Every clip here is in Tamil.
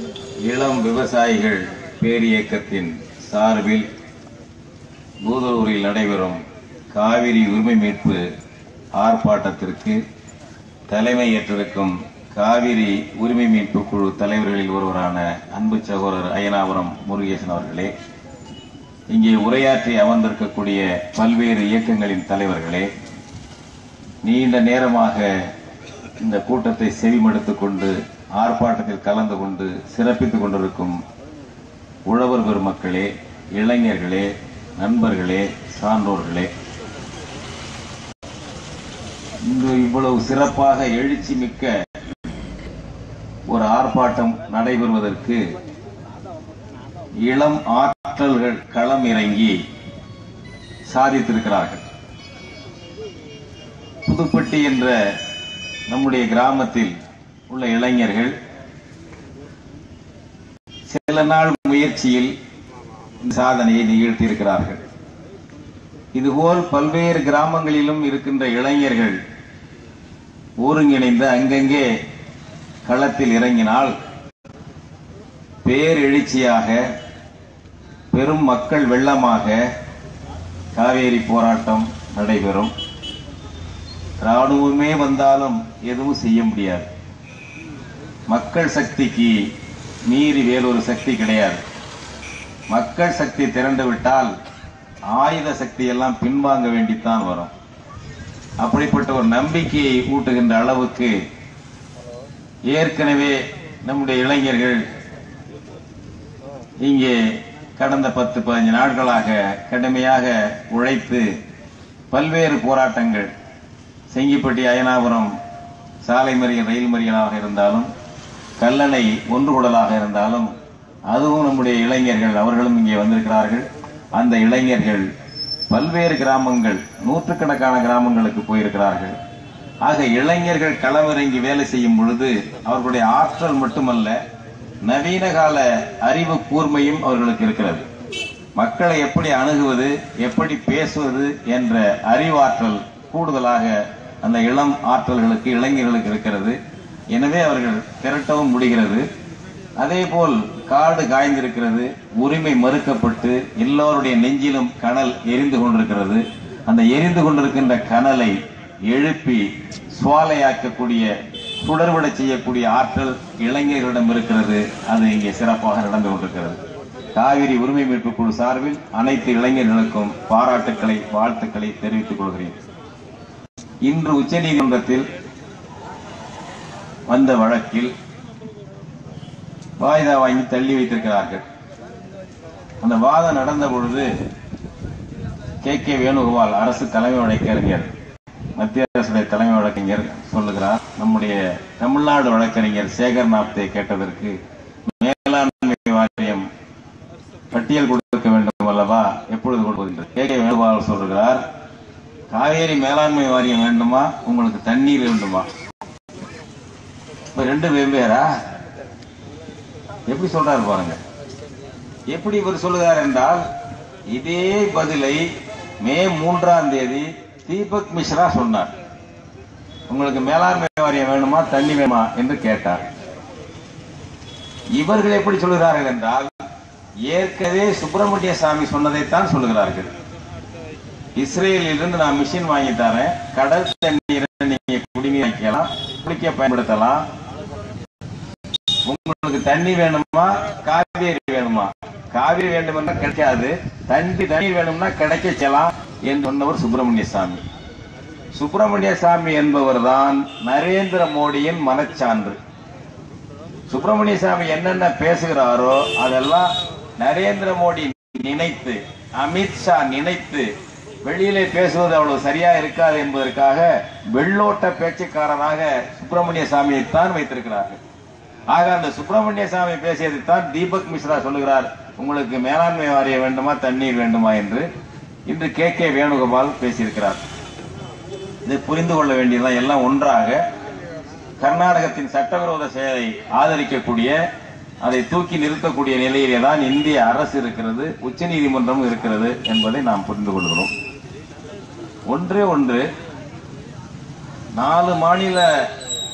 இளம் விவசாயிகள் பேரியக்கத்தின் சார்பில் பூதலூரில் நடைபெறும் காவிரி உரிமை மீட்பு ஆர்ப்பாட்டத்திற்கு தலைமை ஏற்றிருக்கும் காவிரி உரிமை மீட்பு குழு தலைவர்களில் ஒருவரான அன்பு சகோதரர் அயனாபுரம் முருகேசன் அவர்களே இங்கே உரையாற்றி அமர்ந்திருக்கக்கூடிய பல்வேறு இயக்கங்களின் தலைவர்களே நீண்ட நேரமாக இந்த கூட்டத்தை செவிமடுத்துக் கொண்டு ஆர்ப்பாட்டத்தில் கலந்து கொண்டு சிறப்பித்துக் கொண்டிருக்கும் உழவர் பெருமக்களே இளைஞர்களே நண்பர்களே சான்றோர்களே இன்று இவ்வளவு சிறப்பாக எழுச்சி மிக்க ஒரு ஆர்ப்பாட்டம் நடைபெறுவதற்கு இளம் ஆற்றல்கள் களம் இறங்கி சாதித்திருக்கிறார்கள் புதுப்பட்டி என்ற நம்முடைய கிராமத்தில் உள்ள இளைஞர்கள் சில நாள் முயற்சியில் இந்த சாதனையை நிகழ்த்தியிருக்கிறார்கள் இதுபோல் பல்வேறு கிராமங்களிலும் இருக்கின்ற இளைஞர்கள் ஒருங்கிணைந்து அங்கங்கே களத்தில் இறங்கினால் பேரெழுச்சியாக பெரும் மக்கள் வெள்ளமாக காவேரி போராட்டம் நடைபெறும் ராணுவமே வந்தாலும் எதுவும் செய்ய முடியாது மக்கள் சக்திக்கு மீறி வேறொரு சக்தி கிடையாது மக்கள் சக்தி திரண்டு விட்டால் ஆயுத சக்தி எல்லாம் பின்வாங்க வேண்டித்தான் வரும் அப்படிப்பட்ட ஒரு நம்பிக்கையை ஊட்டுகின்ற அளவுக்கு ஏற்கனவே நம்முடைய இளைஞர்கள் இங்கே கடந்த பத்து பதினஞ்சு நாட்களாக கடுமையாக உழைத்து பல்வேறு போராட்டங்கள் செங்கிப்பட்டி அயனாபுரம் சாலை மறியல் ரயில் மறியலாக இருந்தாலும் கல்லணை ஒன்றுகுடலாக இருந்தாலும் அதுவும் நம்முடைய இளைஞர்கள் அவர்களும் இங்கே வந்திருக்கிறார்கள் அந்த இளைஞர்கள் பல்வேறு கிராமங்கள் நூற்றுக்கணக்கான கிராமங்களுக்கு போயிருக்கிறார்கள் ஆக இளைஞர்கள் களமிறங்கி வேலை செய்யும் பொழுது அவர்களுடைய ஆற்றல் மட்டுமல்ல நவீன கால அறிவு கூர்மையும் அவர்களுக்கு இருக்கிறது மக்களை எப்படி அணுகுவது எப்படி பேசுவது என்ற அறிவாற்றல் கூடுதலாக அந்த இளம் ஆற்றல்களுக்கு இளைஞர்களுக்கு இருக்கிறது எனவே அவர்கள் திரட்டவும் முடிகிறது அதேபோல் காடு காய்ந்திருக்கிறது உரிமை மறுக்கப்பட்டு எல்லோருடைய நெஞ்சிலும் கனல் எரிந்து கொண்டிருக்கிறது அந்த எரிந்து கொண்டிருக்கின்ற கனலை எழுப்பி சுவாலையாக்கக்கூடிய சுடர்விட செய்யக்கூடிய ஆற்றல் இளைஞர்களிடம் இருக்கிறது அது இங்கே சிறப்பாக நடந்து கொண்டிருக்கிறது காவிரி உரிமை மீட்பு குழு சார்பில் அனைத்து இளைஞர்களுக்கும் பாராட்டுக்களை வாழ்த்துக்களை தெரிவித்துக் கொள்கிறேன் இன்று உச்சநீதிமன்றத்தில் வந்த வழக்கில் வாய்தா வாங்கி தள்ளி வைத்திருக்கிறார்கள் அந்த வாதம் நடந்த பொழுது கே கே வேணுகோபால் அரசு தலைமை வழக்கறிஞர் மத்திய அரசுடைய தலைமை வழக்கறிஞர் சொல்லுகிறார் நம்முடைய தமிழ்நாடு வழக்கறிஞர் சேகர் நாப்தே கேட்டதற்கு மேலாண்மை வாரியம் பட்டியல் கொடுக்க வேண்டும் அல்லவா எப்பொழுது கொடுப்பது கே கே வேணுகோபால் சொல்லுகிறார் காவேரி மேலாண்மை வாரியம் வேண்டுமா உங்களுக்கு தண்ணீர் வேண்டுமா இப்ப ரெண்டு வெவ்வேறா எப்படி சொல்றாரு பாருங்க எப்படி இவர் சொல்லுகிறார் என்றால் இதே பதிலை மே மூன்றாம் தேதி தீபக் மிஸ்ரா சொன்னார் உங்களுக்கு மேலாண்மை வாரியம் வேணுமா தண்ணி வேணுமா என்று கேட்டார் இவர்கள் எப்படி சொல்கிறார்கள் என்றால் ஏற்கனவே சுப்பிரமணிய சாமி சொன்னதைத்தான் சொல்லுகிறார்கள் இஸ்ரேலில் இருந்து நான் மிஷின் வாங்கி தரேன் கடல் தண்ணீரை நீங்க குடிநீர் வைக்கலாம் குளிக்க பயன்படுத்தலாம் உங்களுக்கு தண்ணி வேணுமா காவேரி வேணுமா காவிரி வேண்டுமென்றா கிடைக்காது தண்ணி தண்ணீர் வேணும்னா கிடைக்க செய்யலாம் என்று சொன்னவர் சுப்பிரமணிய சாமி சுப்பிரமணிய சாமி என்பவர் தான் நரேந்திர மோடியின் மனச்சான்று சுப்பிரமணிய சாமி என்னென்ன பேசுகிறாரோ அதெல்லாம் நரேந்திர மோடி நினைத்து அமித்ஷா நினைத்து வெளியிலே பேசுவது அவ்வளவு சரியா இருக்காது என்பதற்காக வெள்ளோட்ட பேச்சுக்காரராக சுப்பிரமணிய சாமியைத்தான் வைத்திருக்கிறார்கள் ஆக அந்த சுப்பிரமணிய சாமி பேசியதைத்தான் தீபக் மிஸ்ரா சொல்லுகிறார் உங்களுக்கு மேலாண்மை வாரியம் வேண்டுமா தண்ணீர் வேண்டுமா என்று இன்று கே கே வேணுகோபால் பேசியிருக்கிறார் இதை புரிந்து கொள்ள வேண்டியதுதான் எல்லாம் ஒன்றாக கர்நாடகத்தின் சட்டவிரோத செயலை ஆதரிக்கக்கூடிய அதை தூக்கி நிறுத்தக்கூடிய நிலையிலே தான் இந்திய அரசு இருக்கிறது உச்சநீதிமன்றம் இருக்கிறது என்பதை நாம் புரிந்து கொள்கிறோம் ஒன்றே ஒன்று நாலு மாநில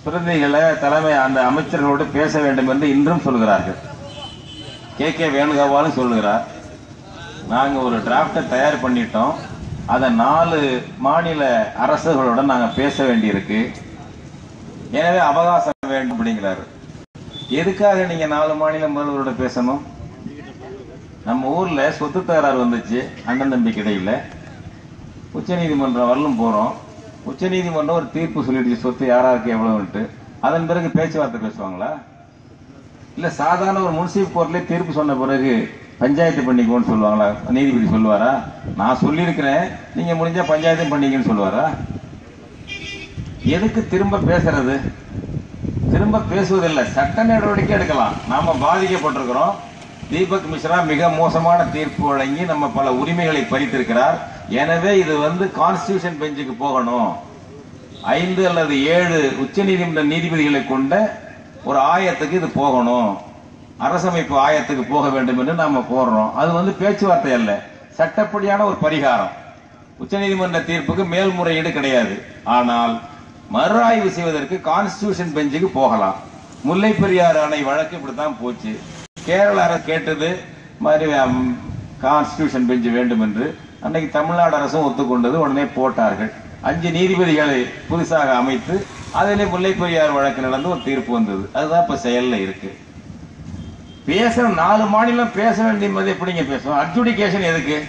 பிரதிநிதிகளை தலைமை அந்த அமைச்சர்களோடு பேச வேண்டும் என்று இன்றும் சொல்கிறார்கள் கே கே வேணுகோபாலும் சொல்லுகிறார் நாங்க ஒரு டிராப்டை தயார் பண்ணிட்டோம் அதை நாலு மாநில அரசுகளோட நாங்க பேச வேண்டியிருக்கு எனவே அவகாசம் வேண்டும் அப்படிங்கிறாரு எதுக்காக நீங்க நாலு மாநில முதல்வரோட பேசணும் நம்ம ஊர்ல சொத்து தகராறு வந்துச்சு அண்ணன் தம்பி கிடையில உச்சநீதிமன்றம் வரலும் போறோம் உச்சநீதிமன்றம் ஒரு தீர்ப்பு சொல்லிடுச்சு சொத்து யாராருக்கு எவ்வளவுன்ட்டு அதன் பிறகு பேச்சுவார்த்தை பேசுவாங்களா இல்ல சாதாரண ஒரு முன்சிப் கோர்ட்ல தீர்ப்பு சொன்ன பிறகு பஞ்சாயத்து பண்ணிக்கோன்னு சொல்லுவாங்களா நீதிபதி சொல்லுவாரா நான் சொல்லியிருக்கிறேன் நீங்க முடிஞ்சா பஞ்சாயத்தும் பண்ணிக்கன்னு சொல்லுவாரா எதுக்கு திரும்ப பேசுறது திரும்ப பேசுவதில்லை சட்ட நடவடிக்கை எடுக்கலாம் நாம பாதிக்கப்பட்டிருக்கிறோம் தீபக் மிஸ்ரா மிக மோசமான தீர்ப்பு வழங்கி நம்ம பல உரிமைகளை பறித்திருக்கிறார் எனவே இது வந்து கான்ஸ்டிடியூஷன் பெஞ்சுக்கு போகணும் ஐந்து அல்லது ஏழு உச்சநீதிமன்ற நீதிபதிகளை கொண்ட ஒரு ஆயத்துக்கு இது போகணும் அரசமைப்பு ஆயத்துக்கு போக வேண்டும் என்று நாம போடுறோம் அது வந்து பேச்சுவார்த்தை அல்ல சட்டப்படியான ஒரு பரிகாரம் உச்சநீதிமன்ற தீர்ப்புக்கு மேல்முறையீடு கிடையாது ஆனால் மறு ஆய்வு செய்வதற்கு கான்ஸ்டிடியூஷன் பெஞ்சுக்கு போகலாம் முல்லை பெரியாறு அணை வழக்கு இப்படித்தான் போச்சு கேரள அரசு கேட்டது மாதிரி கான்ஸ்டிடியூஷன் பெஞ்சு வேண்டும் என்று அன்னைக்கு தமிழ்நாடு அரசும் ஒத்துக்கொண்டது உடனே போட்டார்கள் அஞ்சு நீதிபதிகளை புதுசாக அமைத்து அதிலே முல்லை பெரியார் வழக்கு நடந்து ஒரு தீர்ப்பு வந்தது அதுதான் இப்ப செயல்ல இருக்கு பேச நாலு மாநிலம் பேச வேண்டியது எப்படிங்க பேசுவோம் அட்ஜுடிகேஷன் எதுக்கு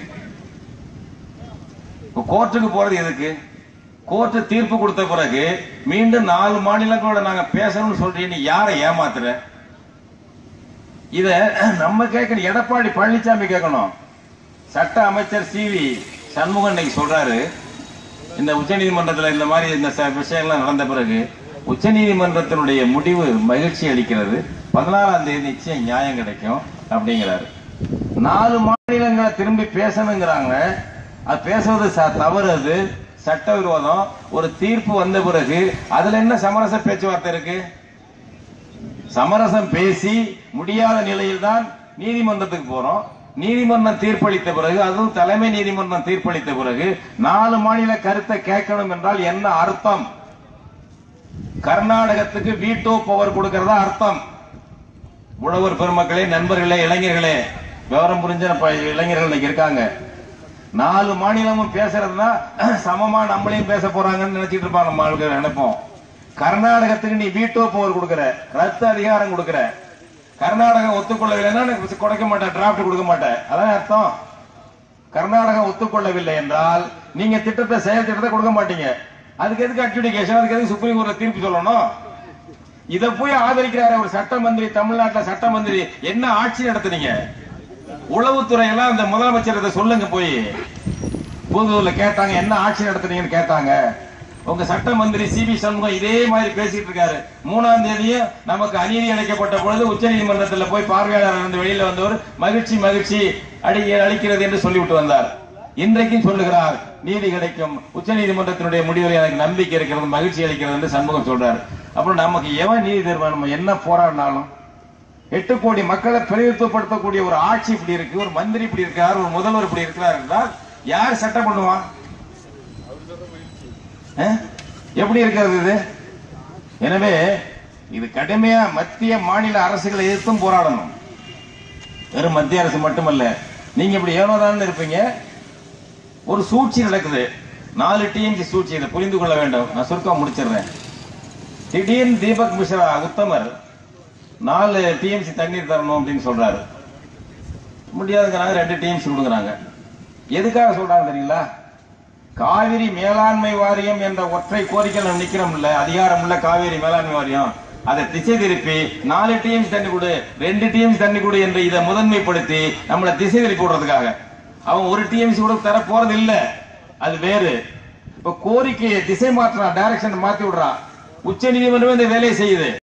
இப்ப கோர்ட்டுக்கு போறது எதுக்கு கோர்ட்டு தீர்ப்பு கொடுத்த பிறகு மீண்டும் நாலு மாநிலங்களோட நாங்க பேசணும்னு சொல்றீங்க நீ யாரை ஏமாத்துற இத நம்ம கேட்கணும் எடப்பாடி பழனிசாமி கேட்கணும் சட்ட அமைச்சர் சி வி சண்முகன் இன்னைக்கு சொல்றாரு இந்த உச்சநீதிமன்றத்தில் இந்த மாதிரி இந்த ச- விஷயங்கள்லாம் நடந்த பிறகு உச்சநீதிமன்றத்தினுடைய முடிவு மகிழ்ச்சி அளிக்கிறது பதினாறாம் தேதி நிச்சயம் நியாயம் கிடைக்கும் அப்படிங்கிறாரு நாலு மாநிலங்களை திரும்பி பேசணுங்கிறாங்க அது பேசுவது ச- தவறு அது சட்டவிரோதம் ஒரு தீர்ப்பு வந்த பிறகு அதுல என்ன சமரச பேச்சுவார்த்தை இருக்கு சமரசம் பேசி முடியாத நிலையில் தான் நீதிமன்றத்துக்கு போறோம் நீதிமன்றம் தீர்ப்பளித்த பிறகு அதுவும் தலைமை நீதிமன்றம் தீர்ப்பளித்த பிறகு நாலு மாநில கருத்தை கேட்கணும் என்றால் என்ன அர்த்தம் கர்நாடகத்துக்கு வீட்டோ பவர் கொடுக்கறதா அர்த்தம் உழவர் பெருமக்களே நண்பர்களே இளைஞர்களே விவரம் புரிஞ்ச ப- இளைஞர்கள் இன்னைக்கு இருக்காங்க நாலு மாநிலமும் பேசுறதுனா சமமா நம்மளையும் பேச போறாங்கன்னு நினைச்சிட்டு இருப்பாங்க நம்ம ஆளுங்க நினைப்போம் கர்நாடகத்துக்கு நீ வீட்டோ பவர் கொடுக்கற ரத்து அதிகாரம் கொடுக்கற கர்நாடகம் ஒத்துக்கொள்ளவில்லைன்னா எனக்கு கொடுக்க மாட்டேன் டிராப்ட் கொடுக்க மாட்டேன் அதான் அர்த்தம் கர்நாடகம் ஒத்துக்கொள்ளவில்லை என்றால் நீங்க திட்டத்தை செயல் திட்டத்தை கொடுக்க மாட்டீங்க அதுக்கு எதுக்கு அட்ஜுடிகேஷன் அதுக்கு எதுக்கு சுப்ரீம் கோர்ட்ல தீர்ப்பு சொல்லணும் இத போய் ஆதரிக்கிறாரு ஒரு சட்ட மந்திரி தமிழ்நாட்டுல சட்ட மந்திரி என்ன ஆட்சி நடத்துனீங்க உளவுத்துறை எல்லாம் இந்த முதலமைச்சர் இதை சொல்லுங்க போய் புதுல கேட்டாங்க என்ன ஆட்சி நடத்துனீங்கன்னு கேட்டாங்க உங்க சட்ட மந்திரி சி பி சண்முகம் இதே மாதிரி பேசிட்டு இருக்காரு மூணாம் தேதியும் நமக்கு அநீதி அளிக்கப்பட்ட பொழுது உச்சநீதிமன்றத்தில் போய் பார்வையாளர் இருந்து வெளியில வந்தவர் மகிழ்ச்சி மகிழ்ச்சி அடி அளிக்கிறது என்று சொல்லிவிட்டு வந்தார் இன்றைக்கும் சொல்லுகிறார் நீதி கிடைக்கும் உச்சநீதிமன்றத்தினுடைய முடிவில் எனக்கு நம்பிக்கை இருக்கிறது மகிழ்ச்சி அளிக்கிறது என்று சண்முகம் சொல்றாரு அப்புறம் நமக்கு எவன் நீதி தருவான் நம்ம என்ன போராடினாலும் எட்டு கோடி மக்களை பிரதிநிதித்துவப்படுத்தக்கூடிய ஒரு ஆட்சி இப்படி இருக்கு ஒரு மந்திரி இப்படி இருக்கார் ஒரு முதல்வர் இப்படி இருக்கிறார் என்றால் யார் சட்டம் பண்ணுவான் அஹ்? எப்படி இருக்கிறது இது எனவே இது கடுமையா மத்திய மாநில அரசுகளை எதிர்த்தும் போராடணும் வெறும் மத்திய அரசு மட்டுமல்ல நீங்க இப்படி ஏனோதான் இருப்பீங்க ஒரு சூழ்ச்சி நடக்குது நாலு டிஎம்சி சூழ்ச்சி இதை புரிந்து கொள்ள வேண்டும் நான் சுருக்கம் முடிச்சிடுறேன் திடீர்னு தீபக் மிஸ்ரா உத்தமர் நாலு டிஎம்சி தண்ணீர் தரணும் அப்படின்னு சொல்றாரு முடியாதுங்கிறாங்க ரெண்டு டிஎம்சி கொடுக்குறாங்க எதுக்காக சொல்றாங்க தெரியுங்களா காவிரி மேலாண்மை வாரியம் என்ற ஒற்றை கோரிக்கை நம்ம நிக்கிறோம் இல்ல அதிகாரம் உள்ள காவிரி மேலாண்மை வாரியம் அதை திசை திருப்பி நாலு டிஎம்சி தண்ணி கொடு ரெண்டு டிஎம்சி தண்ணி கொடு என்று இதை முதன்மைப்படுத்தி நம்மளை திசை திருப்பி விடுறதுக்காக அவன் ஒரு டிஎம்சி கூட தர போறது இல்ல அது வேறு இப்ப கோரிக்கையை திசை மாற்றுறான் டைரக்ஷன் மாத்தி விடுறான் உச்ச நீதிமன்றமே இந்த வேலையை செய்யுது